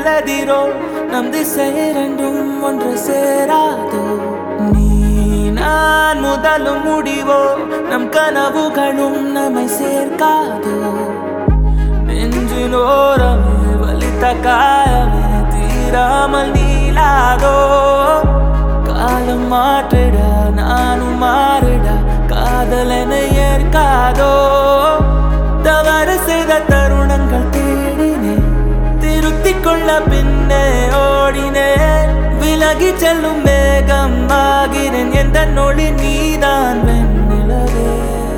கலதிரோ நம் திசை இரண்டும் ஒன்று சேராதோ நீ நான் முதலும் முடிவோ நம் கனவுகளும் நம்மை சேர்க்காதோ நெஞ்சினோரமே வலித்த காயமே தீராமல் நீளாதோ காலம் மாற்றிட நானும் மாறிட காதலென ஏற்காதோ தவறு செய்த தருணங்கள் தேடினேன் திருத்திக் கொள்ள பின்னே ஓடினேன் விலகி செல்லும் மேகம் ஆகிறேன் எந்த நொழி நீதான் வெண்ணிலவே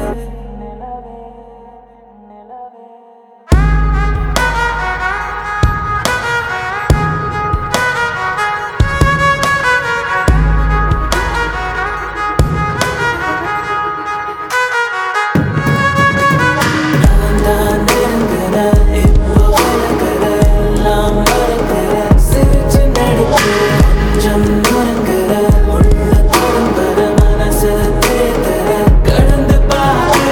நான் தான் நெருங்குற, இப்போ விலகுற, எல்லாம் மறக்கிற, சிரிச்சு நடிக்கிற, கொஞ்சம் உறங்குற, உள்ள திரும்புற, மனசு தேத்துற, கடந்து பார்க்கிற.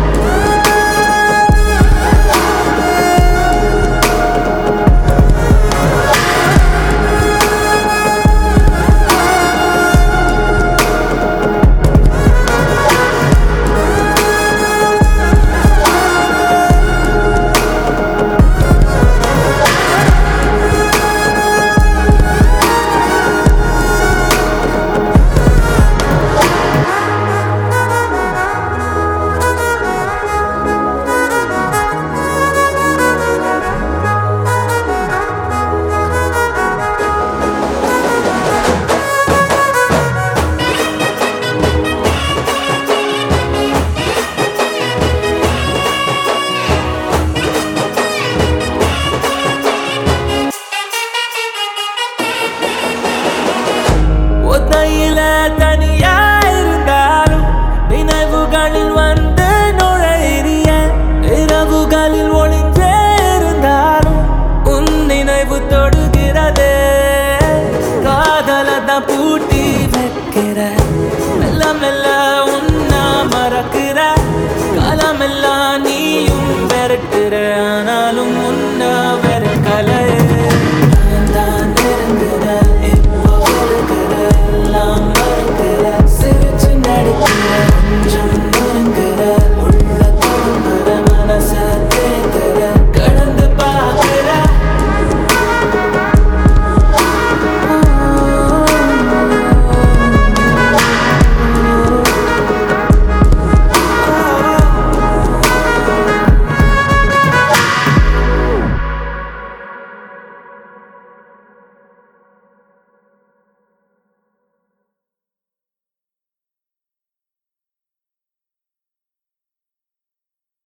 ஒத்தையில தனியா இருந்தாலும் நினைவுகளில் வந்து நுழைறிய இரவுகளில் ஒளிஞ்சே இருந்தாலும் உன் நினைவு தொடுகிறதே காதலத பூட்டி வைக்கிற மெல்ல மெல்ல உன்னா மறக்கிற காலமெல்லாம் நீயும் விரட்டுற ஆனாலும் உன்ன